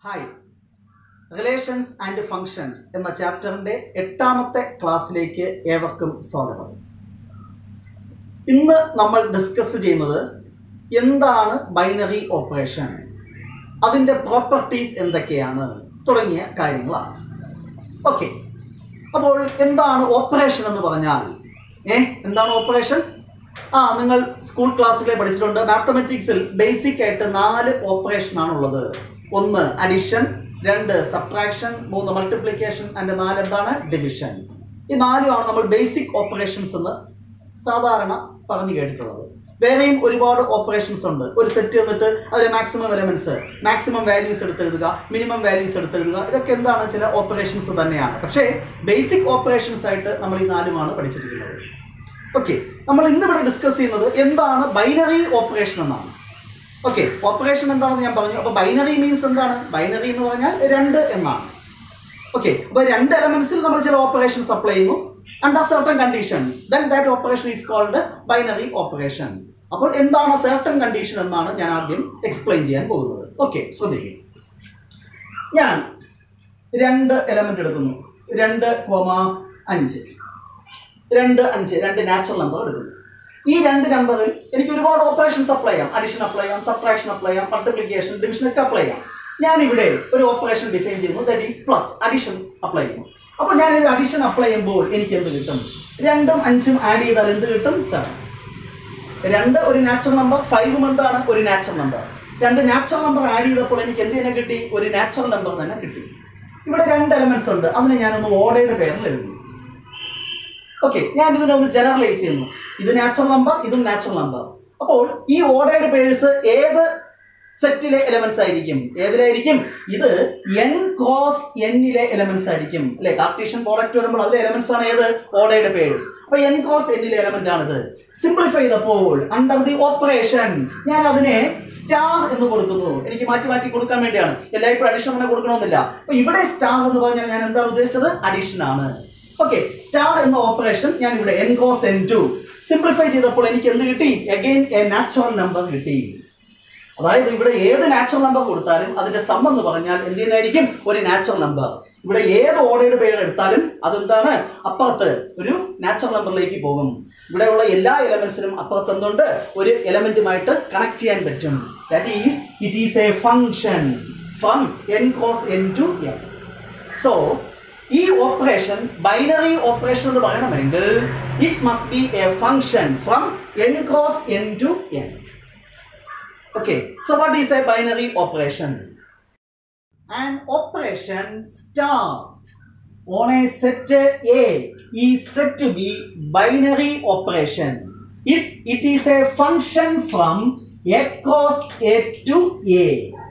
Hi relations and functions എന്ന ചാപ്റ്ററിന്റെ എട്ടാമത്തെ ക്ലാസ്സിലേക്ക് ഏവർക്കും സ്വാഗതം ഇന്ന് നമ്മൾ ഡിസ്കസ് ചെയ്യുന്നത് എന്താണ് ബൈനറി ഓപ്പറേഷൻ അതിൻ്റെ പ്രോപ്പർട്ടീസ് എന്തൊക്കെയാണ് തുടങ്ങിയ കാര്യങ്ങളാണ് ഓക്കെ അപ്പോൾ എന്താണ് ഓപ്പറേഷൻ എന്ന് പറഞ്ഞാൽ ഏ എന്താണ് ഓപ്പറേഷൻ ആ നിങ്ങൾ സ്കൂൾ ക്ലാസ്സിലെ പഠിച്ചിട്ടുണ്ട് മാത്തമെറ്റിക്സിൽ ബേസിക് ആയിട്ട് നാല് ഓപ്പറേഷൻ ആണുള്ളത് ഒന്ന് അഡിഷൻ രണ്ട് സബ്ട്രാക്ഷൻ മൂന്ന് മൾട്ടിപ്ലിക്കേഷൻ ആൻഡ് നാല് എന്താണ് ഡിവിഷൻ ഈ നാലുമാണ് നമ്മൾ ബേസിക് ഓപ്പറേഷൻസ് എന്ന് സാധാരണ പറഞ്ഞു കേട്ടിട്ടുള്ളത് വേറെയും ഒരുപാട് ഓപ്പറേഷൻസ് ഉണ്ട് ഒരു സെറ്റ് എന്നിട്ട് അതിലെ മാക്സിമം എലമെന്റ്സ് മാക്സിമം വാല്യൂസ് എടുത്തെഴുതുക മിനിമം വാല്യൂസ് എടുത്തെഴുതുക ഇതൊക്കെ എന്താണ് ചില ഓപ്പറേഷൻസ് തന്നെയാണ് പക്ഷേ ബേസിക് ഓപ്പറേഷൻസ് ആയിട്ട് നമ്മൾ ഈ നാലുമാണ് പഠിച്ചിരിക്കുന്നത് ഓക്കെ നമ്മൾ ഇന്നിവിടെ ഡിസ്കസ് ചെയ്യുന്നത് എന്താണ് ബൈനറി ഓപ്പറേഷൻ എന്നാണ് ഓക്കെ ഓപ്പറേഷൻ എന്താണെന്ന് ഞാൻ പറഞ്ഞു അപ്പോൾ ബൈനറി മീൻസ് എന്താണ് ബൈനറി എന്ന് പറഞ്ഞാൽ രണ്ട് എന്നാണ് ഓക്കെ അപ്പോൾ രണ്ട് എലമെന്റ്സിൽ നമ്മൾ ചില ഓപ്പറേഷൻസ് അപ്ലൈ ചെയ്യുന്നു under certain conditions then that operation is called binary operation അപ്പോൾ എന്താണ് സർട്ടൺ കണ്ടീഷൻ എന്നാണ് ഞാൻ ആദ്യം എക്സ്പ്ലെയിൻ ചെയ്യാൻ പോകുന്നത് ഓക്കെ ശ്രദ്ധിക്കുക ഞാൻ രണ്ട് എലമെന്റ് എടുക്കുന്നു രണ്ട് കോമ അഞ്ച് രണ്ട് അഞ്ച് രണ്ട് നാച്ചുറൽ നമ്പർ എടുക്കുന്നു ഈ രണ്ട് നമ്പറിൽ എനിക്ക് ഒരുപാട് ഓപ്പറേഷൻസ് അപ്ലൈ ചെയ്യാം അഡിഷൻ അപ്ലൈ ചെയ്യാം സബ്ട്രാക്ഷൻ അപ്ലൈ ചെയ്യാം മൾട്ടിപ്ലിക്കേഷൻ ഡിവിഷൻ ഒക്കെ അപ്ലൈ ചെയ്യാം ഞാൻ ഇവിടെ ഒരു ഓപ്പറേഷൻ ഡിഫൈൻ ചെയ്യുന്നു that is plus addition apply ചെയ്യുന്നു അപ്പോൾ ഞാൻ ഇത് അഡിഷൻ അപ്ലൈ ചെയ്യുമ്പോൾ എനിക്ക് എന്ത് കിട്ടും രണ്ടും അഞ്ചും ആഡ് ചെയ്താൽ എന്ത് കിട്ടും സെവൻ രണ്ട് ഒരു നാച്ചുറൽ നമ്പർ ഫൈവും എന്താണ് ഒരു നാച്ചുറൽ നമ്പർ രണ്ട് നാച്ചുറൽ നമ്പർ ആഡ് ചെയ്തപ്പോൾ എനിക്ക് എന്ത് തന്നെ കിട്ടി ഒരു നാച്ചുറൽ നമ്പർ തന്നെ കിട്ടി ഇവിടെ രണ്ട് എലമെന്റ്സ് ഉണ്ട് അതിനെ ഞാനൊന്ന് ഓർഡയുടെ പേരിൽ എഴുതി ഓക്കെ ഞാൻ ഇതിനെ ഒന്ന് ജനറലൈസ് ചെയ്യുന്നു ഇത് നാച്ചുറൽ നമ്പർ ഇതും നാച്ചുറൽ നമ്പർ അപ്പോൾ ഈ ഓർഡേഡ് പേഴ്സ് ഏത് സെറ്റിലെ എലമെന്റ്സ് ആയിരിക്കും ഏതിലായിരിക്കും ഇത് എൻ ക്രോസ് എന്നിലെ എലമെന്റ്സ് ആയിരിക്കും അല്ലെ കാർട്ടീഷ്യൻ പ്രോഡക്റ്റ് വരുമ്പോൾ അതിലെ എലമെന്റ്സ് ആണ് ഏത് ഓർഡേഡ് പേഴ്സ് അപ്പൊ എൻ ക്രോസ് എന്നിലെ എലമെന്റ് ആണിത് സിംപ്ലിഫൈ ചെയ്തപ്പോൾ അണ്ടർ ദി ഓപ്പറേഷൻ ഞാൻ അതിനെ സ്റ്റാർ എന്ന് കൊടുക്കുന്നു എനിക്ക് മാറ്റി മാറ്റി കൊടുക്കാൻ വേണ്ടിയാണ് എല്ലായ്പ്പോഴും അഡീഷൻ തന്നെ കൊടുക്കണമെന്നില്ല അപ്പൊ ഇവിടെ സ്റ്റാർ എന്ന് പറഞ്ഞാൽ ഞാൻ എന്താണ് ഉദ്ദേശിച്ചത് അഡീഷൻ ആണ് ഓക്കെ സ്റ്റാർ എന്ന ഓപ്പറേഷൻ ഞാൻ ഇവിടെ N cross N to simplify ചെയ്തപ്പോൾ എനിക്ക് എന്ത് കിട്ടി അഗൈൻ എ നാച്ചുറൽ നമ്പർ കിട്ടി അതായത് ഇവിടെ ഏത് നാച്ചുറൽ നമ്പർ കൊടുത്താലും അതിന്റെ സം എന്ന് പറഞ്ഞാൽ എന്തിനായിരിക്കും ഒരു നാച്ചുറൽ നമ്പർ ഇവിടെ ഏത് ഓർഡേഡ് പേര് എടുത്താലും അതെന്താണ് അപ്പുറത്ത് ഒരു നാച്ചുറൽ നമ്പറിലേക്ക് പോകും ഇവിടെയുള്ള എല്ലാ എലമെന്റ്സിനും അപ്പുറത്ത് എന്തുണ്ട് ഒരു എലമെന്റുമായിട്ട് കണക്ട് ചെയ്യാൻ പറ്റും that is it is a function from N cross N to N so ഈ ഓപ്പറേഷൻ ബൈനറി ഓപ്പറേഷൻ എന്ന് പറയണമെങ്കിൽ it must be a function from N cross N to N okay so what is a binary operation an operation star on a set A is said to be binary operation if it is a function from A cross A to A.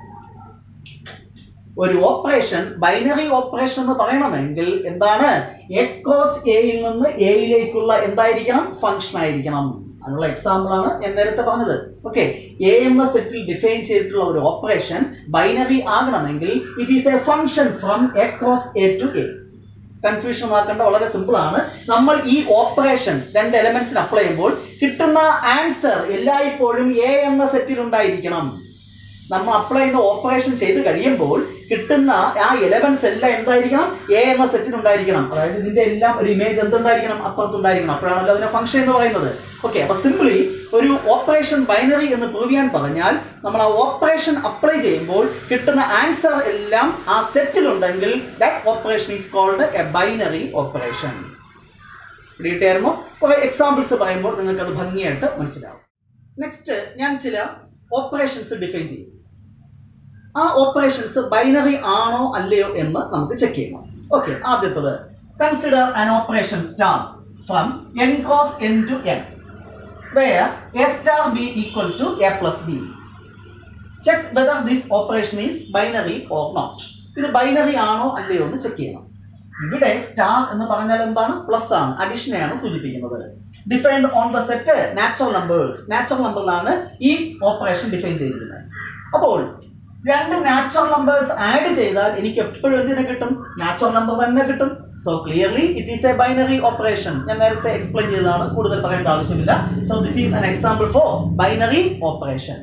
ഒരു operation binary operation എന്ന് പറയണമെങ്കിൽ എന്താണ് A cross എയിൽ നിന്ന് എയിലേക്കുള്ള എന്തായിരിക്കണം function ആയിരിക്കണം അതിനുള്ള example ആണ് ഞാൻ നേരത്തെ പറഞ്ഞത് ഓക്കെ എ എന്ന സെറ്റിൽ ഡിഫൈൻ ചെയ്തിട്ടുള്ള ഒരു ഓപ്പറേഷൻ ബൈനറി ആകണമെങ്കിൽ it is a function from A cross A to A confusion ആക്കേണ്ട വളരെ സിമ്പിൾ ആണ് നമ്മൾ ഈ ഓപ്പറേഷൻ രണ്ട് എലമെന്റ്സിന് അപ്ലൈ ചെയ്യുമ്പോൾ കിട്ടുന്ന ആൻസർ എല്ലായ്പ്പോഴും എ എന്ന സെറ്റിൽ ഉണ്ടായിരിക്കണം നമ്മൾ അപ്ലൈ ചെയ്യുന്ന ഓപ്പറേഷൻ ചെയ്ത് കഴിയുമ്പോൾ കിട്ടുന്ന ആ എലമെന്റ്സ് എല്ലാം എന്തായിരിക്കണം എ എന്ന സെറ്റിൽ ഉണ്ടായിരിക്കണം അതായത് ഇതിന്റെ എല്ലാം ഒരു ഇമേജ് എന്തുണ്ടായിരിക്കണം അപ്പുറത്തുണ്ടായിരിക്കണം അപ്പോഴാണല്ലോ അതിനെ ഫംഗ്ഷൻ എന്ന് പറയുന്നത് ഓക്കെ അപ്പൊ സിംപ്ലി ഒരു ഓപ്പറേഷൻ ബൈനറി എന്ന് പ്രൂവ് ചെയ്യാൻ പറഞ്ഞാൽ നമ്മൾ ആ ഓപ്പറേഷൻ അപ്ലൈ ചെയ്യുമ്പോൾ കിട്ടുന്ന ആൻസർ എല്ലാം ആ സെറ്റിൽ ഉണ്ടെങ്കിൽ that operation is called a binary operation പിടിയിട്ടായിരുന്നു കുറെ എക്സാമ്പിൾസ് പറയുമ്പോൾ നിങ്ങൾക്ക് അത് ഭംഗിയായിട്ട് മനസ്സിലാവും നെക്സ്റ്റ് ഞാൻ ചില ഓപ്പറേഷൻസ് ഡിഫൈൻ ചെയ്യും ആ ഓപ്പറേഷൻസ് ബൈനറി ആണോ അല്ലയോ എന്ന് നമുക്ക് ചെക്ക് ചെയ്യണം ഓക്കെ ആദ്യത്തത് consider an operation star from N cross N to N where a star b equal to a plus b. Check whether this operation is binary or not. ഇത് binary ആണോ അല്ലയോ എന്ന് ചെക്ക് ചെയ്യണം ഇവിടെ star എന്ന് പറഞ്ഞാൽ എന്താണ് പ്ലസ് ആണ് അഡീഷനെയാണ് സൂചിപ്പിക്കുന്നത് defined on the set natural numbers natural നമ്പറിലാണ് ഈ ഓപ്പറേഷൻ ഡിഫൈൻ ചെയ്തിരിക്കുന്നത് അപ്പോൾ രണ്ട് നാച്ചുറൽ നമ്പേഴ്സ് ആഡ് ചെയ്താൽ എനിക്ക് എപ്പോഴും എന്തിനെ കിട്ടും നാച്ചുറൽ നമ്പർ തന്നെ കിട്ടും so clearly it is a binary operation ഞാൻ നേരത്തെ എക്സ്പ്ലെയിൻ ചെയ്തതാണ് കൂടുതൽ പറയേണ്ട ആവശ്യമില്ല so this is an example for binary operation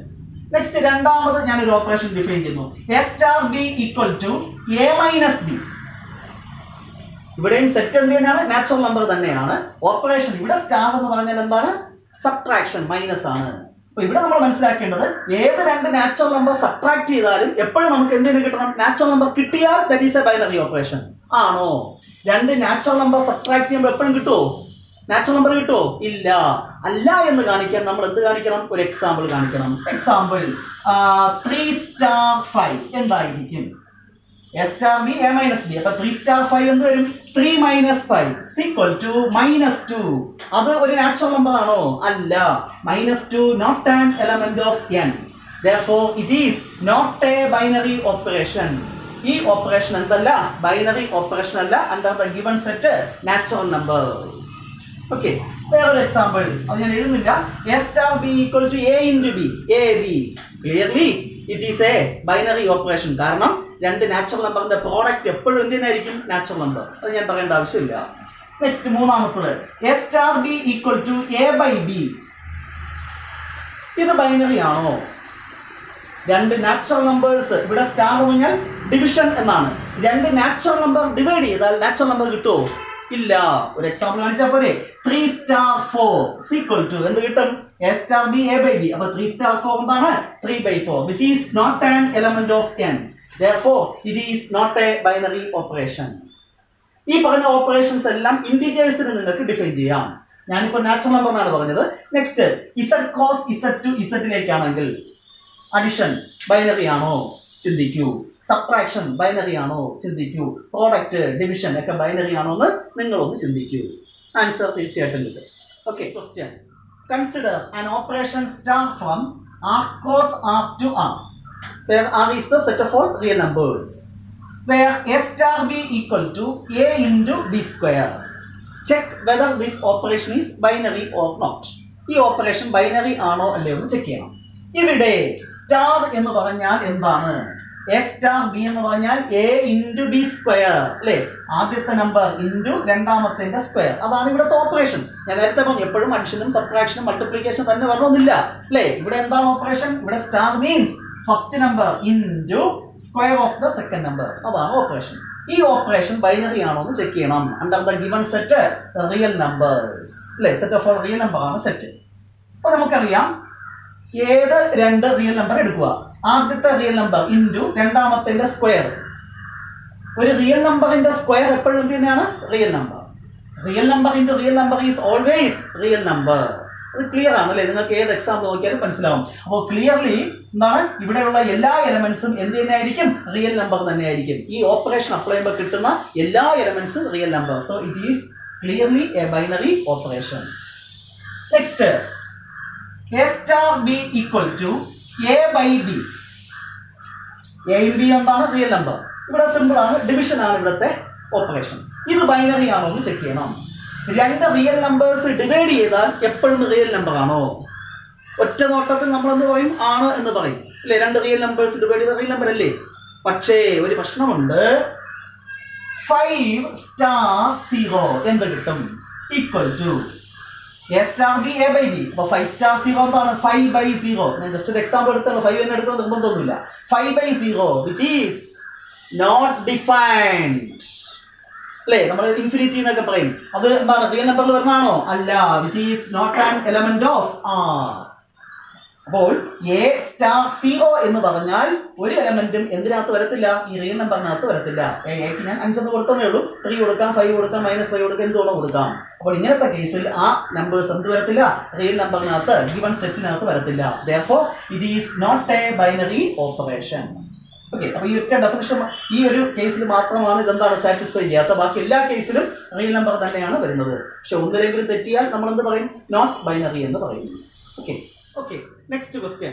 next രണ്ടാമത് ഞാനൊരു ഓപ്പറേഷൻ ഡിഫൈൻ ചെയ്യുന്നു A star B equal to A minus B ഇവിടെയും സെറ്റ് എന്ത് തന്നെയാണ് നാച്ചുറൽ നമ്പർ തന്നെയാണ് ഓപ്പറേഷൻ ഇവിടെ സ്റ്റാർ എന്ന് പറഞ്ഞാൽ എന്താണ് സബ്ട്രാക്ഷൻ മൈനസ് ആണ് അപ്പൊ ഇവിടെ നമ്മൾ മനസ്സിലാക്കേണ്ടത് ഏത് രണ്ട് നാച്ചുറൽ നമ്പർ സബ്ട്രാക്ട് ചെയ്താലും എപ്പോഴും നമുക്ക് എന്തിനു കിട്ടണം നാച്ചുറൽ നമ്പർ കിട്ടിയാൽ that is a binary operation ആണോ രണ്ട് നാച്ചുറൽ നമ്പർ സബ്ട്രാക്ട് ചെയ്യുമ്പോൾ എപ്പോഴും കിട്ടുമോ നാച്ചുറൽ നമ്പർ കിട്ടുമോ ഇല്ല അല്ല എന്ന് കാണിക്കാൻ നമ്മൾ എന്ത് കാണിക്കണം ഒരു എക്സാമ്പിൾ കാണിക്കണം എക്സാമ്പിൾ ത്രീ സ്റ്റാർ ഫൈവ് എന്തായിരിക്കും A star B A minus B അപ്പൊ ത്രീ സ്റ്റാർ ഫൈവ് എന്ത് വരും three minus five is equal to minus two അത് ഒരു നാച്ചുറൽ നമ്പർ ആണോ അല്ല minus two not an element of N therefore it is not a binary operation ഈ operation എന്തല്ല ബൈനറി ഓപ്പറേഷൻ അല്ല under the given set natural numbers okay വേറൊരു example അത് ഞാൻ എഴുതുന്നില്ല A star B equal to A into B A B clearly it is a binary operation കാരണം രണ്ട് natural നമ്പറിന്റെ പ്രോഡക്റ്റ് എപ്പോഴും എന്തിനായിരിക്കും നാച്ചുറൽ നമ്പർ അത് ഞാൻ പറയേണ്ട ആവശ്യമില്ല നെക്സ്റ്റ് മൂന്നാമത്തത് A star B equal to A by B ഇത് ബൈനറി ആണോ രണ്ട് നാച്ചുറൽ നമ്പേഴ്സ് ഇവിടെ സ്റ്റാർ എന്ന് പറഞ്ഞാൽ ഡിവിഷൻ എന്നാണ് രണ്ട് നാച്ചുറൽ നമ്പർ ഡിവൈഡ് ചെയ്താൽ നാച്ചുറൽ നമ്പർ കിട്ടുമോ ഇല്ല ഒരു എക്സാമ്പിൾ കാണിച്ചാൽ പോരെ three star four is equal to എന്ത് കിട്ടും A star B A by B അപ്പൊ ത്രീ സ്റ്റാർ ഫോർ എന്താണ് three by four which is not an element of N therefore it is not a binary operation ഈ പറഞ്ഞ operations എല്ലാം ഇൻഡിജേഴ്സിന് നിങ്ങൾക്ക് define ചെയ്യാം ഞാനിപ്പോൾ നാച്ചുറൽ നമ്പർ എന്നാണ് പറഞ്ഞത് next Z cross Z to ഇസഡിലേക്കാണെങ്കിൽ അഡിഷൻ ബൈനറി ആണോ ചിന്തിക്കൂ സബ്ട്രാക്ഷൻ ബൈനറി ആണോ ചിന്തിക്കൂ പ്രോഡക്റ്റ് ഡിവിഷൻ ഒക്കെ ബൈനറി ആണോ എന്ന് നിങ്ങളൊന്ന് ചിന്തിക്കൂ ആൻസർ തീർച്ചയായിട്ടും കിട്ടും okay question consider an operation star from R cross R to R where r is the set of all real numbers where a star b equal to a into b square check whether this operation is binary or not ഈ operation binary ആണോ അല്ലയോ എന്ന് check ചെയ്യണം ഇവിടെ star എന്ന് പറഞ്ഞാൽ എന്താണ് A star B എന്ന് പറഞ്ഞാൽ എ ഇൻറ്റു ബി സ്ക്വയർ അല്ലേ ആദ്യത്തെ നമ്പർ ഇൻറ്റു രണ്ടാമത്തെ സ്ക്വയർ അതാണ് ഇവിടുത്തെ ഓപ്പറേഷൻ ഞാൻ നേരത്തെ പറഞ്ഞു എപ്പോഴും അഡിഷനും സബ്ട്രാക്ഷനും മൾട്ടിപ്ലിക്കേഷനും തന്നെ വരണമെന്നില്ല അല്ലേ ഇവിടെ എന്താണ് ഓപ്പറേഷൻ ഇവിടെ star means first number into square of the second number അതാണ് ഓപ്പറേഷൻ ഈ ഓപ്പറേഷൻ ബൈനറി ആണോ എന്ന് ചെക്ക് ചെയ്യണം under the given set real numbers അല്ലേ set of all real number ആണ് സെറ്റ് അപ്പൊ നമുക്കറിയാം ഏത് രണ്ട് റിയൽ നമ്പർ എടുക്കുക ആദ്യത്തെ റിയൽ നമ്പർ ഇൻറ്റു രണ്ടാമത്തെ സ്ക്വയർ ഒരു റിയൽ നമ്പറിന്റെ സ്ക്വയർ എപ്പോഴും എന്ത് തന്നെയാണ് real number real number into real number is always real number അത് ക്ലിയർ ആണ് അല്ലേ നിങ്ങൾക്ക് ഏത് എക്സാം നോക്കിയാലും മനസ്സിലാവും അപ്പോൾ ക്ലിയർലി എന്താണ് ഇവിടെയുള്ള എല്ലാ എലമെന്റ്സും എന്ത് തന്നെയായിരിക്കും റിയൽ നമ്പർ തന്നെയായിരിക്കും ഈ ഓപ്പറേഷൻ അപ്ലൈ ചെയ്യുമ്പോൾ കിട്ടുന്ന എല്ലാ എലമെന്റ്സും real number so it is clearly a binary operation next A star B equal to A by B എയും ബി എന്താണ് റിയൽ നമ്പർ ഇവിടെ സിമ്പിൾ ആണ് ഡിവിഷൻ ആണ് ഇവിടുത്തെ ഓപ്പറേഷൻ ഇത് ബൈനറി ആണോ എന്ന് ചെക്ക് ചെയ്യണം രണ്ട് റിയൽ നമ്പേഴ്സ് ഡിവൈഡ് ചെയ്താൽ എപ്പോഴും റിയൽ നമ്പർ ആണോ ഒറ്റ നോട്ടത്തിൽ നമ്മൾ എന്ത് പറയും ആണ് എന്ന് പറയും അല്ലേ രണ്ട് റിയൽ നമ്പേഴ്സ് ഡിവൈഡ് ചെയ്ത റിയൽ നമ്പർ അല്ലേ പക്ഷേ ഒരു പ്രശ്നമുണ്ട് ഫൈവ് സ്റ്റാർ സീറോ എന്ത് കിട്ടും equal to A star B A by B അപ്പൊ ഫൈവ് സ്റ്റാർ സീറോ എന്താണ് ഫൈവ് ബൈ സീറോ ഞാൻ ജസ്റ്റ് ഒരു എക്സാമ്പിൾ എടുത്താണ് ഫൈവ് തന്നെ എടുക്കണം നിർബന്ധമൊന്നുമില്ല five by zero which is not defined അല്ലേ നമ്മൾ ഇൻഫിനിറ്റി എന്നൊക്കെ പറയും അത് എന്താണ് റിയൽ നമ്പറിൽ വരണാണോ അല്ല which is not an element of R അപ്പോൾ എ സ്റ്റാർ സീറോ എന്ന് പറഞ്ഞാൽ ഒരു എലമെന്റും എന്തിനകത്ത് വരത്തില്ല ഈ റിയൽ നമ്പറിനകത്ത് വരത്തില്ല എ എക്ക് ഞാൻ അഞ്ചെന്ന് കൊടുത്തതേ ഉള്ളൂ ത്രീ കൊടുക്കാം ഫൈവ് കൊടുക്കാം മൈനസ് ഫൈവ് കൊടുക്കാം എന്തുകൊണ്ടോ കൊടുക്കാം അപ്പോൾ ഇങ്ങനത്തെ കേസിൽ ആ നമ്പേഴ്സ് എന്ത് വരത്തില്ല റിയൽ നമ്പറിനകത്ത് ഗിവൺ സെറ്റിനകത്ത് വരത്തില്ല though it is not a binary operation okay അപ്പൊ ഈ ഒറ്റ ഡെഫിനിഷൻ ഈ ഒരു കേസിൽ മാത്രമാണ് ഇതെന്താണ് സാറ്റിസ്ഫൈ ചെയ്യാത്ത ബാക്കി എല്ലാ കേസിലും റിയൽ നമ്പർ തന്നെയാണ് വരുന്നത് പക്ഷെ ഒന്നിലെങ്കിലും തെറ്റിയാൽ നമ്മൾ എന്ത് പറയും നോട്ട് ബൈനറി എന്ന് പറയും okay okay next question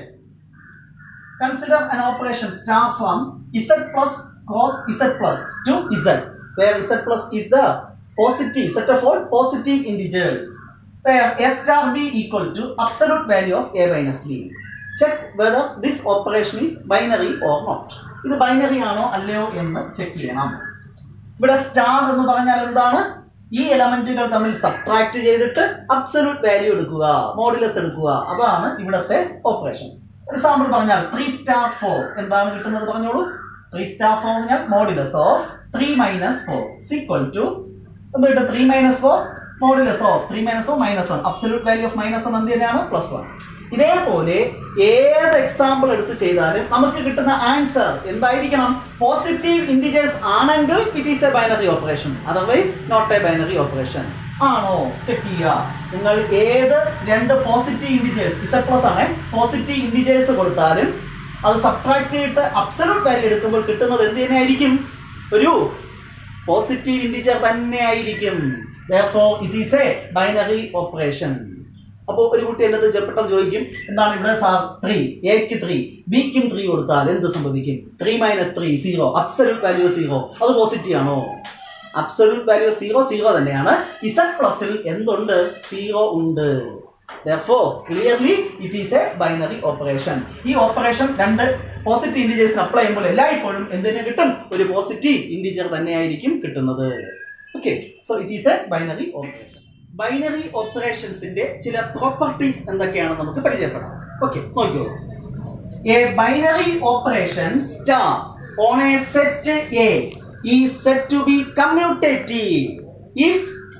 consider an operation star from z plus cos z plus to z where z plus is the positive set of all positive integers where a star b equal to absolute value of a minus b check whether this operation is binary or not ഇത് binary ആണോ അല്ലയോ എന്ന് check ചെയ്യണം ഇവിടെ star എന്ന് പറഞ്ഞാൽ എന്താണ് ഈ എലമെന്റുകൾ തമ്മിൽ സബ്ട്രാക്ട് ചെയ്തിട്ട് അബ്സല്യൂട്ട് വാല്യൂ എടുക്കുക മോഡുലസ് എടുക്കുക അതാണ് ഇവിടുത്തെ ഓപ്പറേഷൻ ഒരു സാമ്പിൾ പറഞ്ഞാൽ ത്രീ സ്റ്റാർ ഫോർ എന്താണ് കിട്ടുന്നത് പറഞ്ഞോളൂ ത്രീ സ്റ്റാർ ഫോർ എന്ന് പറഞ്ഞാൽ modulus of three minus four is equal to എന്ത് കിട്ടും three minus four modulus of three minus four minus one absolute value of minus one എന്ത് തന്നെയാണ് പ്ലസ് വൺ ഇതേപോലെ ഏത് എക്സാമ്പിൾ എടുത്ത് ചെയ്താലും നമുക്ക് കിട്ടുന്ന ആൻസർ എന്തായിരിക്കണം പോസിറ്റീവ് ഇൻഡിജേഴ്സ് ആണെങ്കിൽ it is a binary operation otherwise not a binary operation ആണോ ചെക്ക് ചെയ്യുക നിങ്ങൾ ഏത് രണ്ട് പോസിറ്റീവ് ഇൻഡിജേഴ്സ് ഇസഡ് പ്ലസ് ആണ് പോസിറ്റീവ് ഇൻഡിജേഴ്സ് കൊടുത്താലും അത് സബ്ട്രാക്ട് ചെയ്തിട്ട് അബ്സലൂട്ട് വാല്യൂ എടുക്കുമ്പോൾ കിട്ടുന്നത് എന്ത് തന്നെയായിരിക്കും ഒരു പോസിറ്റീവ് ഇൻഡിജർ തന്നെ ആയിരിക്കും it is a binary operation അപ്പോൾ ഒരു കുട്ടി എൻ്റെ അടുത്ത് പെട്ടെന്ന് ചോദിക്കും എന്താണ് ഇവിടെ സാർ ത്രീ എക്ക് ത്രീ ബിക്കും ത്രീ കൊടുത്താൽ എന്ത് സംഭവിക്കും three minus three zero absolute value zero അത് പോസിറ്റീവ് ആണോ അബ്സല്യൂട്ട് വാല്യൂ സീറോ സീറോ തന്നെയാണ് ഇസഡ് പ്ലസിൽ എന്തുണ്ട് സീറോ ഉണ്ട് clearly it is a binary operation ഈ ഓപ്പറേഷൻ രണ്ട് പോസിറ്റീവ് ഇൻഡിജേഴ്സിന് അപ്ലൈ ചെയ്യുമ്പോൾ എല്ലായ്പ്പോഴും എന്തിനു കിട്ടും ഒരു പോസിറ്റീവ് ഇൻഡിജർ തന്നെയായിരിക്കും കിട്ടുന്നത് okay so it is a binary operation binary ഓപ്പറേഷൻസിന്റെ ചില പ്രോപ്പർട്ടീസ് എന്തൊക്കെയാണെന്ന് നമുക്ക് പരിചയപ്പെടാം ഓക്കെ നോക്കിയോളൂ a binary operation star on a set A is said to be commutative if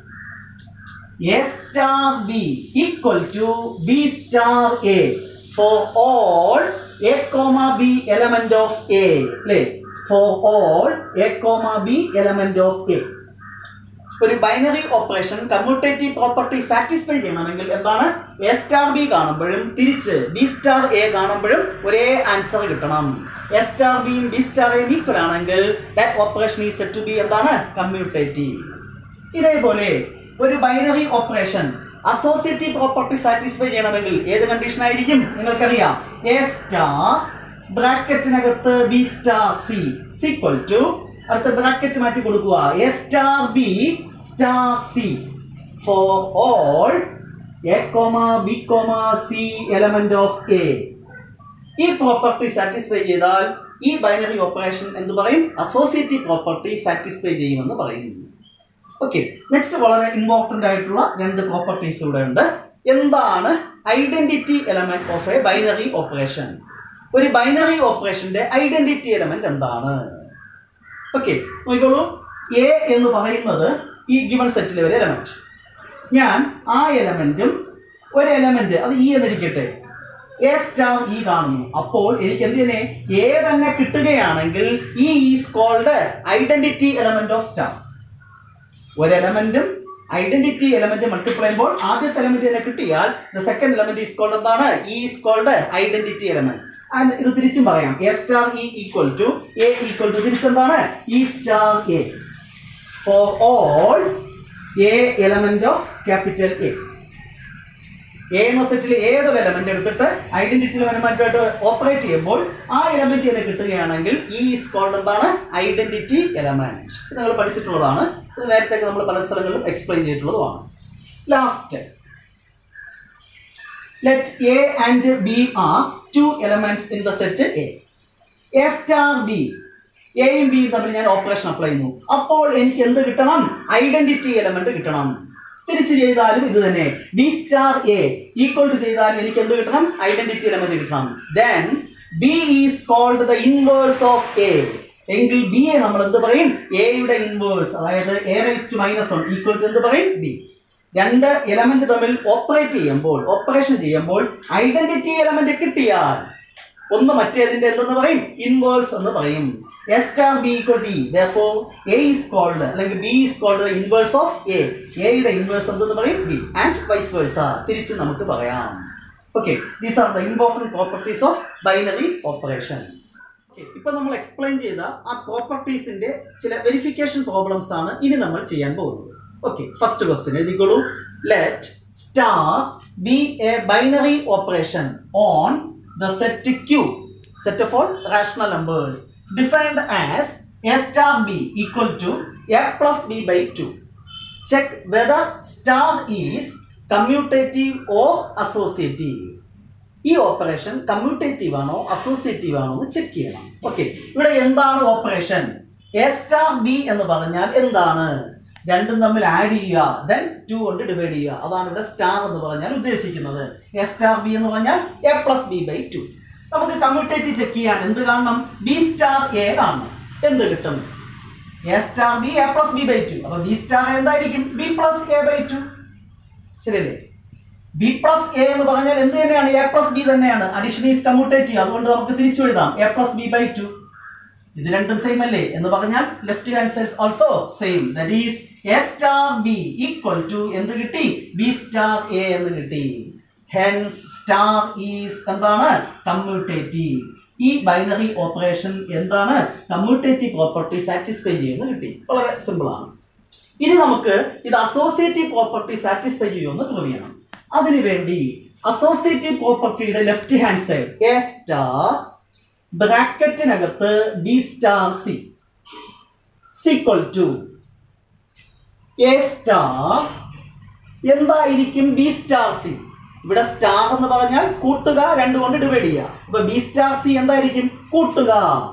a star b equal to b star a for all a comma b element of a അല്ലേ for all a comma b element of a ഒരു binary operation commutative property satisfy ചെയ്യണമെങ്കിൽ എന്താണ് A star B കാണുമ്പോഴും തിരിച്ച് B star A കാണുമ്പോഴും ഒരേ answer കിട്ടണം A star ബിയും ബി സ്റ്റാർ എയും ഈക്വൽ ആണെങ്കിൽ that operation is said to be എന്താണ് കമ്മ്യൂട്ടേറ്റീവ് ഇതേപോലെ ഒരു binary operation associative property satisfy ചെയ്യണമെങ്കിൽ ഏത് കണ്ടീഷൻ ആയിരിക്കും നിങ്ങൾക്കറിയാം എ സ്റ്റാർ ബ്രാക്കറ്റിനകത്ത് B star C is equal to അടുത്ത ബ്രാക്കറ്റ് മാറ്റി കൊടുക്കുക A star B star C for all A comma B comma C element of A ഈ പ്രോപ്പർട്ടി സാറ്റിസ്ഫൈ ചെയ്താൽ ഈ ബൈനറി ഓപ്പറേഷൻ എന്ത് പറയും അസോസിയേറ്റീവ് പ്രോപ്പർട്ടി സാറ്റിസ്ഫൈ ചെയ്യുമെന്ന് പറയും ഓക്കെ നെക്സ്റ്റ് വളരെ ഇമ്പോർട്ടന്റ് ആയിട്ടുള്ള രണ്ട് പ്രോപ്പർട്ടീസ് ഇവിടെ ഉണ്ട് എന്താണ് identity element of a binary operation ഒരു ബൈനറി ഓപ്പറേഷന്റെ ഐഡന്റിറ്റി എലമെന്റ് എന്താണ് ഓക്കെ നോക്കിക്കോളൂ എ എന്ന് പറയുന്നത് ഈ ഗിവൺ സെറ്റിലെ ഒരു എലമെന്റ് ഞാൻ ആ എലമെന്റും ഒരു എലമെന്റ് അത് ഇ എന്നിരിക്കട്ടെ എ സ്റ്റാർ ഇ കാണുന്നു അപ്പോൾ എനിക്ക് എന്ത് തന്നെ എ തന്നെ കിട്ടുകയാണെങ്കിൽ E is called identity element of star ഒരു എലമെന്റും ഐഡന്റിറ്റി എലമെന്റ് മൾട്ടിപ്ലൈ ചെയ്യുമ്പോൾ ആദ്യത്തെ എലമെന്റ് തന്നെ കിട്ടിയാൽ the second element is called എന്താണ് E is called identity element and ഇത് തിരിച്ചും പറയാം A star E equal to A equal to തിരിച്ചെന്താണ് E star A for all A element of capital A A എന്ന സെറ്റിൽ ഏതൊരു എലമെന്റ് എടുത്തിട്ട് identity എലമെന്റുമായിട്ട് operate ചെയ്യുമ്പോൾ ആ എലമെന്റ് തന്നെ കിട്ടുകയാണെങ്കിൽ ഈ ഈസ് കോൾഡ് എന്താണ് ഐഡന്റിറ്റി എലമെന്റ് ഇത് നിങ്ങൾ പഠിച്ചിട്ടുള്ളതാണ് ഇത് നേരത്തെ നമ്മൾ പല സ്ഥലങ്ങളിലും എക്സ്പ്ലെയിൻ ചെയ്തിട്ടുള്ളതുമാണ് last let A and B are two elements in the set A A star B എയും ബിയും തമ്മിൽ ഞാൻ ഓപ്പറേഷൻ അപ്ലൈ ചെയ്യുന്നു അപ്പോൾ എനിക്ക് എന്ത് കിട്ടണം ഐഡന്റിറ്റി എലമെന്റ് കിട്ടണം തിരിച്ച് ചെയ്താലും ഇത് തന്നെ B star A equal to ചെയ്താലും എനിക്ക് എന്ത് കിട്ടണം ഐഡന്റിറ്റി എലമെന്റ് കിട്ടണം then B is called the inverse of A എങ്കിൽ ബി എ നമ്മൾ എന്ത് പറയും എയുടെ ഇൻവേഴ്സ് അതായത് A raise to minus one equal to എന്ത് പറയും ബി രണ്ട് എലമെന്റ് തമ്മിൽ ഓപ്പറേറ്റ് ചെയ്യുമ്പോൾ ഓപ്പറേഷൻ ചെയ്യുമ്പോൾ ഐഡന്റിറ്റി എലമെന്റ് കിട്ടിയാൽ ഒന്ന് മറ്റേതിന്റെ എന്തെന്ന് പറയും ഇൻവേഴ്സ് എന്ന് പറയും S star B equal T though A is called അല്ലെങ്കിൽ B is called inverse of A എയുടെ ഇൻവേഴ്സ് എന്തെന്ന് പറയും ബി ആൻഡ് വൈസ് വേഴ്സ തിരിച്ച് നമുക്ക് പറയാം okay these are the important properties of binary operations ഇപ്പൊ നമ്മൾ എക്സ്പ്ലെയിൻ ചെയ്ത ആ പ്രോപ്പർട്ടീസിന്റെ ചില വെരിഫിക്കേഷൻ പ്രോബ്ലംസ് ആണ് ഇനി നമ്മൾ ചെയ്യാൻ പോകുന്നത് ഓക്കെ ഫസ്റ്റ് ക്വസ്റ്റ്യൻ എഴുതിക്കോളൂ let star B a binary operation on the set Q, set of all rational numbers, defined as A star B equal to A plus B by 2. Check whether star is commutative or associative. ഈ operation commutative ആണോ associative ആണോ എന്ന് check ചെയ്യണം okay ഇവിടെ എന്താണ് operation A star B എന്ന് പറഞ്ഞാൽ എന്താണ് രണ്ടും തമ്മിൽ ആഡ് ചെയ്യുക ദെൻ ടു കൊണ്ട് ഡിവൈഡ് ചെയ്യുക അതാണ് ഇവിടെ സ്റ്റാർ എന്ന് പറഞ്ഞാൽ ഉദ്ദേശിക്കുന്നത് എ സ്റ്റാർ ബി എന്ന് പറഞ്ഞാൽ A plus B by two നമുക്ക് കമ്മ്യൂട്ടേറ്റീവ് ചെക്ക് ചെയ്യാൻ എന്ത് കാണണം ബി സ്റ്റാർ എ കാണണം എന്ത് കിട്ടും A star B A plus B by two അപ്പൊ ബി സ്റ്റാർ എന്തായിരിക്കും B plus A by two ശരിയല്ലേ ബി പ്ലസ് എ എന്ന് പറഞ്ഞാൽ എന്ത് തന്നെയാണ് എ പ്ലസ് ബി തന്നെയാണ് അഡീഷൻ ഈസ് കമ്മ്യൂട്ടേറ്റീവ് അതുകൊണ്ട് നമുക്ക് തിരിച്ചു എഴുതാം A plus B by two ഇത് രണ്ടും സെയിം അല്ലേ എന്ന് പറഞ്ഞാൽ left hand side also same that is A star B equal to എന്ത് കിട്ടി ബി സ്റ്റാർ എ എന്ന് കിട്ടി ഹെൻസ് സ്റ്റാർ ഈസ് എന്താണ് കമ്മ്യൂട്ടേറ്റീവ് ഈ ബൈനറി ഓപ്പറേഷൻ എന്താണ് കമ്മ്യൂട്ടേറ്റീവ് പ്രോപ്പർട്ടി സാറ്റിസ്ഫൈ ചെയ്യുമെന്ന് കിട്ടി വളരെ സിമ്പിൾ ആണ് ഇനി നമുക്ക് ഇത് അസോസിയേറ്റീവ് പ്രോപ്പർട്ടി സാറ്റിസ്ഫൈ ചെയ്യുമെന്ന് പ്രൂവ് ചെയ്യണം അതിനുവേണ്ടി അസോസിയേറ്റീവ് പ്രോപ്പർട്ടിയുടെ left hand side A star ബ്രാക്കറ്റിനകത്ത് B star C is equal to A star എന്തായിരിക്കും ബി സ്റ്റാർ സി ഇവിടെ സ്റ്റാർ എന്ന് പറഞ്ഞാൽ കൂട്ടുക രണ്ട് കൊണ്ട് ഡിവൈഡ് ചെയ്യുക അപ്പൊ ബി സ്റ്റാർ സി എന്തായിരിക്കും കൂട്ടുക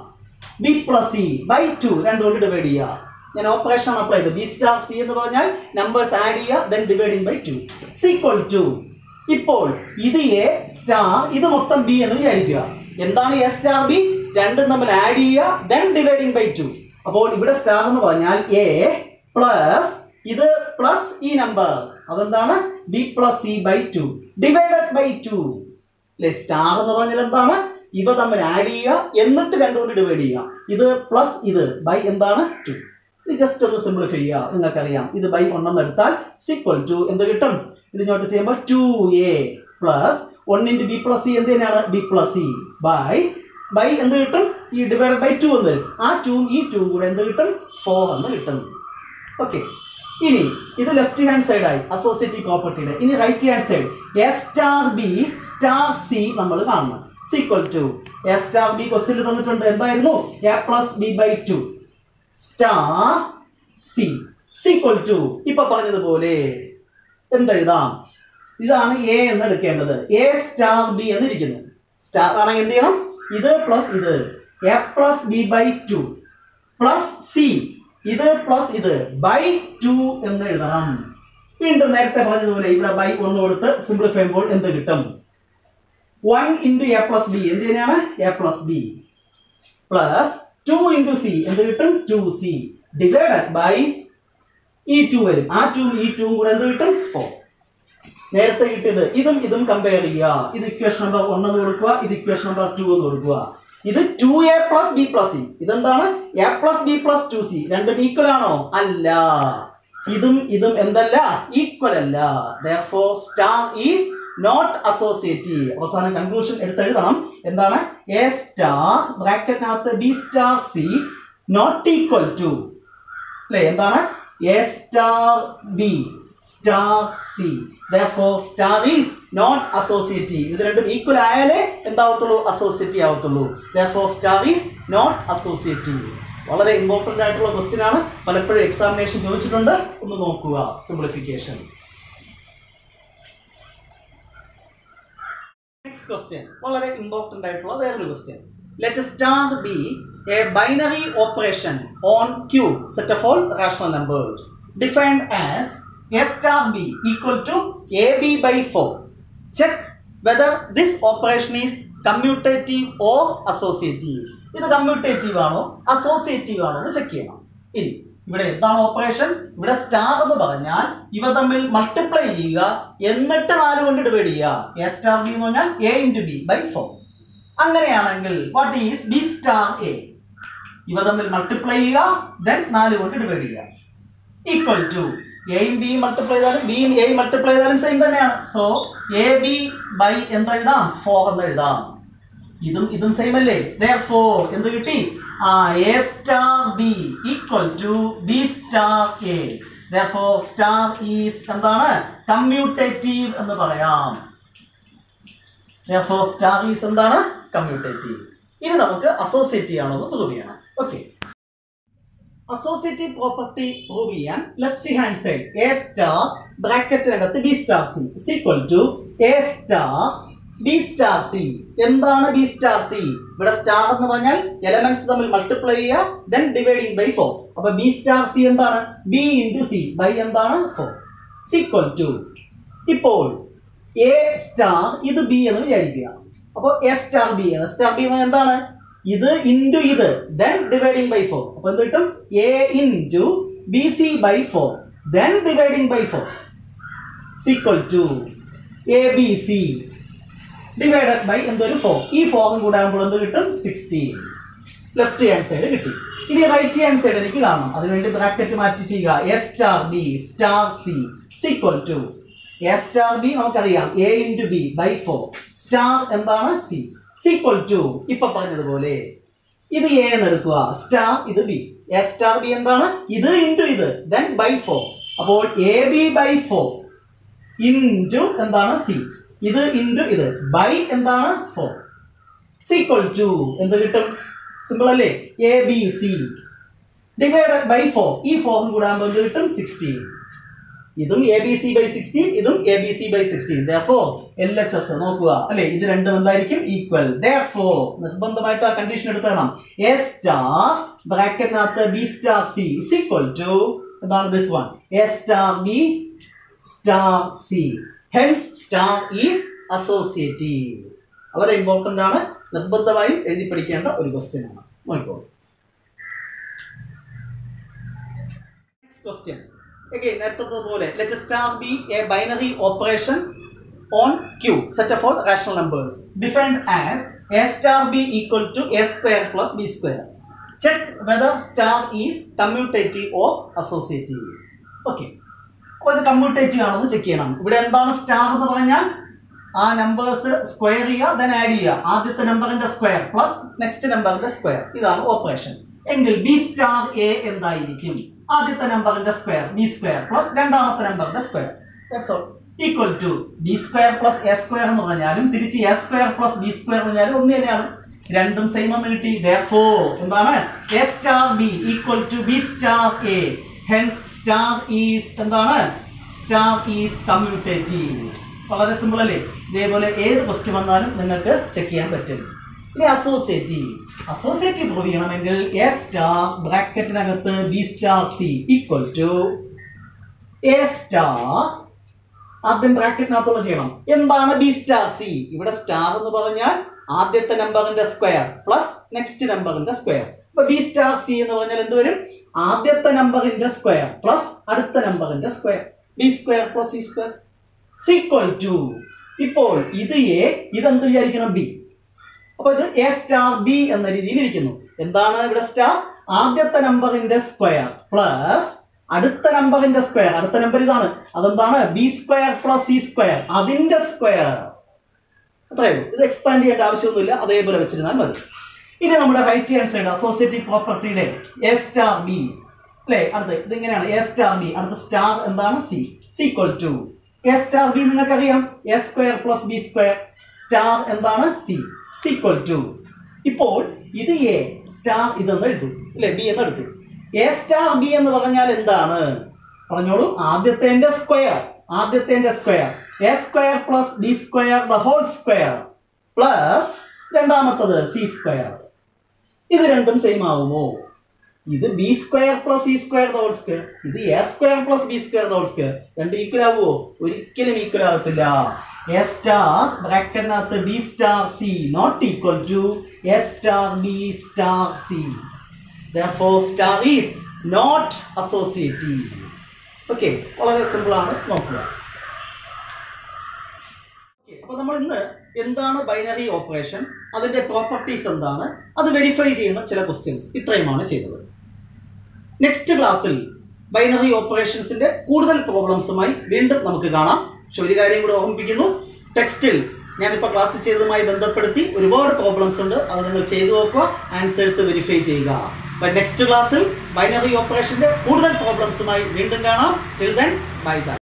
B plus C by two രണ്ട് കൊണ്ട് ഡിവൈഡ് ചെയ്യുക ഞാൻ ഓപ്പറേഷൻ അപ്ലൈ ചെയ്തു ബി സ്റ്റാർ സി എന്ന് പറഞ്ഞാൽ നമ്പേഴ്സ് ആഡ് ചെയ്യുക then dividing by two is equal to ഇപ്പോൾ ഇത് എ സ്റ്റാർ ഇത് മൊത്തം ബി എന്ന് വിചാരിക്കുക എന്താണ് എ സ്റ്റാർ ബി രണ്ടും തമ്മിൽ ആഡ് ചെയ്യുക ദെൻ ഡിവൈഡിങ് ബൈ ടു അപ്പോൾ ഇവിടെ സ്റ്റാർ എന്ന് പറഞ്ഞാൽ എ പ്ലസ് ഇത് പ്ലസ് ഈ നമ്പർ അതെന്താണ് B plus C by two divided by two അല്ലെ സ്റ്റാർ എന്ന് പറഞ്ഞാൽ എന്താണ് ഇവ തമ്മിൽ ആഡ് ചെയ്യുക എന്നിട്ട് രണ്ടും കൊണ്ട് ഡിവൈഡ് ചെയ്യുക ഇത് പ്ലസ് ഇത് ബൈ എന്താണ് ടു ഇത് ജസ്റ്റ് ഒന്ന് സിംപ്ലിഫൈ ചെയ്യുക നിങ്ങൾക്കറിയാം ഇത് ബൈ ഒന്നെന്ന് എടുത്താൽ സിക്വൽ ടു എന്ത് കിട്ടും ഇത് ഇങ്ങോട്ട് ചെയ്യുമ്പോൾ two A plus one into B plus C എന്ത് തന്നെയാണ് B plus C by by എന്ത് കിട്ടും ഈ ഡിവൈഡ് ബൈ ടു എന്ന് വരും ആ ടു ഈ ടു കൂടെ എന്ത് കിട്ടും ഫോർ എന്ന് കിട്ടും ഓക്കെ ഇനി ഇത് ലെഫ്റ്റ് ഹാൻഡ് സൈഡ് ആയി അസോസിയേറ്റീവ് പ്രോപ്പർട്ടിയുടെ ഇനി right hand side A star B star C നമ്മൾ കാണണം is equal to A star B ക്വസ്റ്റിൽ തന്നിട്ടുണ്ട് എന്തായിരുന്നു A plus B by two star C is equal to ഇപ്പൊ പറഞ്ഞതുപോലെ എന്തെഴുതാം ഇതാണ് എ എന്ന് എടുക്കേണ്ടത് എ സ്റ്റാർ ബി എന്ന് ഇരിക്കുന്നു സ്റ്റാർ ആണെങ്കിൽ എന്ത് ചെയ്യണം ഇത് പ്ലസ് ഇത് A plus B by two plus C ഇത് പ്ലസ് ഇത് ബൈ ടു എന്ന് എഴുതണം വീണ്ടും നേരത്തെ പറഞ്ഞതുപോലെ ഇവിടെ ബൈ ഒന്ന് കൊടുത്ത് സിംപ്ലിഫൈ ചെയ്യുമ്പോൾ എന്ത് കിട്ടും one into A plus B എന്ത് തന്നെയാണ് A plus B plus two into C എന്ത് കിട്ടും ടു സി ഡിവൈഡഡ് ബൈ ഈ ടു വരും ആ ടു ഈ ടൂവും കൂടെ എന്ത് കിട്ടും ഫോർ നേരത്തെ കിട്ടിയത് ഇതും ഇതും കമ്പയർ ചെയ്യുക ഇത് ഇക്വേഷൻ നമ്പർ വൺ എന്ന് കൊടുക്കുക ഇത് ഇക്വേഷൻ നമ്പർ ടു എന്ന് കൊടുക്കുക ഇത് two A plus B plus C ഇതെന്താണ് A plus B plus two C രണ്ടും ഈക്വൽ ആണോ അല്ല ഇതും ഇതും എന്തല്ല ഈക്വൽ അല്ല ദോർ സ്റ്റാർ ഈസ് നോട്ട് അസോസിയേറ്റീവ് അവസാനം കൺക്ലൂഷൻ എടുത്തെഴുതണം എന്താണ് എ സ്റ്റാർ ബ്രാക്കറ്റിനകത്ത് B star C not equal to അല്ലേ എന്താണ് A star B star C therefore star is not associative ഇത് രണ്ടും ഈക്വൽ ആയാലേ എന്താവത്തുള്ളൂ അസോസിയേറ്റീവ് ആവത്തുള്ളൂ therefore star is not associative വളരെ ഇമ്പോർട്ടൻ്റ് ആയിട്ടുള്ള ക്വസ്റ്റ്യൻ ആണ് പലപ്പോഴും എക്സാമിനേഷൻ ചോദിച്ചിട്ടുണ്ട് ഒന്ന് നോക്കുക സിംപ്ലിഫിക്കേഷൻ നെക്സ്റ്റ് ക്വസ്റ്റ്യൻ വളരെ ഇമ്പോർട്ടൻ്റ് ആയിട്ടുള്ള വേറൊരു question let star B a binary operation on Q set of all rational numbers defined as A star B equal to A B by four check whether this operation is commutative or associative ഇത് commutative ആണോ associative ആണോ എന്ന് check ചെയ്യണം ഇനി ഇവിടെ എന്താണ് operation ഇവിടെ star എന്ന് പറഞ്ഞാൽ ഇവ തമ്മിൽ മൾട്ടിപ്ലൈ ചെയ്യുക എന്നിട്ട് നാല് കൊണ്ട് ഡിവൈഡ് ചെയ്യുക എ സ്റ്റാർ ബി എന്ന് പറഞ്ഞാൽ A into B by four അങ്ങനെയാണെങ്കിൽ what is B star A ഇവ തമ്മിൽ മൾട്ടിപ്ലൈ ചെയ്യുക ദെൻ നാല് കൊണ്ട് ഡിവൈഡ് ചെയ്യുക ഈക്വൽ ടു എയും ബിയും മൾട്ടിപ്ലൈ ചെയ്താലും ബിയും എയും മൾട്ടിപ്ലൈ ചെയ്താലും സെയിം തന്നെയാണ് സോ എ ബി ബൈ എന്തെഴുതാം ഫോർ എന്ന് എഴുതാം ഇതും ഇതും സെയിം അല്ലേ ഫോർ എന്ത് കിട്ടി ആ A star B equal to B star A four star is എന്താണ് കമ്മ്യൂട്ടേറ്റീവ് എന്ന് പറയാം ഫോർ സ്റ്റാർ ഈസ് എന്താണ് കമ്മ്യൂട്ടേറ്റീവ് ഇനി നമുക്ക് അസോസിയേറ്റീവ് ആണോ എന്ന് പ്രൂവ് ചെയ്യണം ഓക്കെ അസോസിയേറ്റീവ് പ്രോപ്പർട്ടി പ്രൂവ് ചെയ്യാൻ left hand side A star ബ്രാക്കറ്റിനകത്ത് B star C equal to A star B star C എന്താണ് ബി സ്റ്റാർ സി ഇവിടെ സ്റ്റാർ എന്ന് പറഞ്ഞാൽ എലമെന്റ്സ് തമ്മിൽ മൾട്ടിപ്ലൈ ചെയ്യുക ദെൻ ഡിവൈഡിങ് ബൈ ഫോർ അപ്പൊ ബി സ്റ്റാർ സി എന്താണ് ബി ഇൻറ്റു സി ബൈ എന്താണ് ഫോർ സീക്വൽ ടു ഇപ്പോൾ എ സ്റ്റാർ ഇത് ബി എന്ന് വിചാരിക്കുക അപ്പോൾ A star B A star B എന്താണ് ഇത് ഇൻറ്റു ഇത് ദെൻ ഡിവൈഡിങ് ബൈ ഫോർ അപ്പൊ എന്ത് കിട്ടും A into B C by four then dividing by four is equal to A B C divided by എന്തൊരു ഫോർ ഈ ഫോറും കൂടെ ആകുമ്പോൾ എന്ത് കിട്ടും സിക്സ്റ്റീൻ ലെഫ്റ്റ് ഹാൻഡ് സൈഡ് കിട്ടി ഇനി റൈറ്റ് ഹാൻഡ് സൈഡ് എനിക്ക് കാണണം അതിനുവേണ്ടി ബ്രാക്കറ്റ് മാറ്റി ചെയ്യുക A star B star C is equal to A star B നമുക്കറിയാം A into B by four star എന്താണ് സി സീക്വൽ ടു ഇപ്പൊ പറഞ്ഞതുപോലെ ഇത് എ എന്ന് എടുക്കുക സ്റ്റാർ ഇത് ബി എ സ്റ്റാർ ബി എന്താണ് ഇത് ഇൻറ്റു ഇത് ദെൻ ബൈ ഫോർ അപ്പോൾ A B by four into എന്താണ് സി ഇത് ഇൻറ്റു ഇത് ബൈ എന്താണ് ഫോർ സീക്വൽ ടു എന്ത് കിട്ടും സിമ്പിൾ അല്ലേ A B C divided by four ഈ ഫോറും കൂടെ ആകുമ്പോൾ എന്ത് കിട്ടും സിക്സ്റ്റീൻ ഇതും A B C by sixteen ഇതും A B C by sixteen four L H S നോക്കുക അല്ലെ ഇത് രണ്ടും എന്തായിരിക്കും ഈക്വൽ ഫോർ നിർബന്ധമായിട്ട് ആ കണ്ടീഷൻ എടുത്തണം എ സ്റ്റാർ ബ്രാക്കറ്റിനകത്ത് B star C is equal to എന്താണ് this one A star B star C hence star is associative വളരെ ഇമ്പോർട്ടന്റ് ആണ് നിർബന്ധമായും എഴുതി പഠിക്കേണ്ട ഒരു ക്വസ്റ്റ്യൻ ആണ് നോക്കോളൂ നെക്സ്റ്റ് ക്വസ്റ്റ്യൻ again നേരത്തെ പോലെ let a star be a binary operation on q set of all rational numbers defined as a star b equal to a square plus b square check whether star is commutative or associative okay അപ്പോൾ ഇത് commutative ആണെന്ന് check ചെയ്യണം ഇവിടെ എന്താണ് star എന്ന് പറഞ്ഞാൽ ആ numbers square ചെയ്യുക ദെൻ ആഡ് ചെയ്യുക ആദ്യത്തെ നമ്പറിന്റെ സ്ക്വയർ പ്ലസ് നെക്സ്റ്റ് നമ്പറിന്റെ സ്ക്വയർ ഇതാണ് ഓപ്പറേഷൻ എങ്കിൽ ബി സ്റ്റാർ എ എന്തായിരിക്കും ആദ്യത്തെ നമ്പറിന്റെ സ്ക്വയർ ബി സ്ക്വയർ പ്ലസ് രണ്ടാമത്തെ നമ്പറിന്റെ square equal to B square plus A square എന്ന് പറഞ്ഞാലും തിരിച്ച് A square plus B square എന്ന് പറഞ്ഞാലും ഒന്ന് തന്നെയാണ് രണ്ടും സെയിം എന്ന് കിട്ടി therefore എന്താണ് A star B equal to B star A hence star is എന്താണ് സ്റ്റാർ ഈസ് കമ്മ്യൂട്ടേറ്റീവ് വളരെ സിമ്പിൾ അല്ലേ ഇതേപോലെ ഏത് ക്വസ്റ്റ്യൻ വന്നാലും നിങ്ങൾക്ക് ചെക്ക് ചെയ്യാൻ പറ്റും ഇനി അസോസിയേറ്റീവ് അസോസിയേറ്റീവ് പ്രൂവ് ചെയ്യണമെങ്കിൽ എ സ്റ്റാർ ബ്രാക്കറ്റിനകത്ത് B star C equal to A star ആദ്യം ബ്രാക്കറ്റിനകത്തുള്ള ചെയ്യണം എന്താണ് ബി സ്റ്റാർ സി ഇവിടെ സ്റ്റാർ എന്ന് പറഞ്ഞാൽ ആദ്യത്തെ നമ്പറിന്റെ സ്ക്വയർ പ്ലസ് നെക്സ്റ്റ് നമ്പറിന്റെ സ്ക്വയർ അപ്പൊ ബി സ്റ്റാർ സി എന്ന് പറഞ്ഞാൽ എന്ത് വരും ആദ്യത്തെ നമ്പറിന്റെ സ്ക്വയർ പ്ലസ് അടുത്ത നമ്പറിന്റെ square B square plus C square is equal to ഇപ്പോൾ ഇത് എ ഇതെന്ത് വിചാരിക്കണം ബി അപ്പൊ ഇത് എ സ്റ്റാർ ബി എന്ന രീതിയിൽ ഇരിക്കുന്നു എന്താണ് ഇവിടെ സ്റ്റാർ ആദ്യത്തെ നമ്പറിന്റെ സ്ക്വയർ പ്ലസ് അടുത്ത നമ്പറിന്റെ സ്ക്വയർ അടുത്ത നമ്പർ ഇതാണ് അതെന്താണ് B square plus C square അതിന്റെ സ്ക്വയർ അത്രയേ ഉള്ളൂ ഇത് എക്സ്പാൻഡ് ചെയ്യേണ്ട ആവശ്യമൊന്നുമില്ല അതേപോലെ വെച്ചിരുന്നാൽ മതി ഇനി നമ്മുടെ റൈറ്റ് ഹാൻഡ് സൈഡ് അസോസിയേറ്റീവ് പ്രോപ്പർട്ടിയുടെ എ സ്റ്റാർ ബി അല്ലേ അടുത്ത് ഇതിങ്ങനെയാണ് എ സ്റ്റാർ ബി അടുത്ത സ്റ്റാർ എന്താണ് C is equal to A star B നിങ്ങൾക്കറിയാം A square plus B square star എന്താണ് സി സീക്വൽ ടു ഇപ്പോൾ ഇത് എ സ്റ്റാർ ഇതെന്ന് എഴുതു അല്ലെ ബി എന്ന് എടുത്തു എ സ്റ്റാർ ബി എന്ന് പറഞ്ഞാൽ എന്താണ് പറഞ്ഞോളൂ ആദ്യത്തെ സ്ക്വയർ ആദ്യത്തെ square A square plus B square the whole square plus രണ്ടാമത്തത് സി സ്ക്വയർ ഇത് രണ്ടും സെയിം ആവുമോ ഇത് B square plus C square the whole square ഇത് A square plus B square the whole square രണ്ടും ഈക്വൽ ആവുമോ ഒരിക്കലും ഈക്വൽ ആകത്തില്ല എ സ്റ്റാർ ബ്രാക്കറ്റിനകത്ത് B star C not equal to A star B star C therefore star is not associative okay വളരെ simple ആണ് നോക്കുക Okay, അപ്പൊ നമ്മൾ ഇന്ന് എന്താണ് ബൈനറി ഓപ്പറേഷൻ അതിന്റെ പ്രോപ്പർട്ടീസ് എന്താണ് അത് വെരിഫൈ ചെയ്യുന്ന ചില ക്വസ്റ്റ്യൻസ് ഇത്രയുമാണ് ചെയ്തത് നെക്സ്റ്റ് ക്ലാസ്സിൽ ബൈനറി ഓപ്പറേഷൻസിന്റെ കൂടുതൽ പ്രോബ്ലംസുമായി വീണ്ടും നമുക്ക് കാണാം പക്ഷെ ഒരു കാര്യം കൂടെ ഓർമ്മിപ്പിക്കുന്നു ടെക്സ്റ്റിൽ ഞാനിപ്പോൾ ക്ലാസ് ചെയ്തതുമായി ബന്ധപ്പെടുത്തി ഒരുപാട് പ്രോബ്ലംസ് ഉണ്ട് അത് നിങ്ങൾ ചെയ്തു നോക്കുക ആൻസേഴ്സ് വെരിഫൈ ചെയ്യുക നെക്സ്റ്റ് ക്ലാസ്സിൽ ബൈനറി ഓപ്പറേഷന്റെ കൂടുതൽ പ്രോബ്ലംസുമായി വീണ്ടും കാണാം ടിൽ ദെൻ ബൈ ബൈ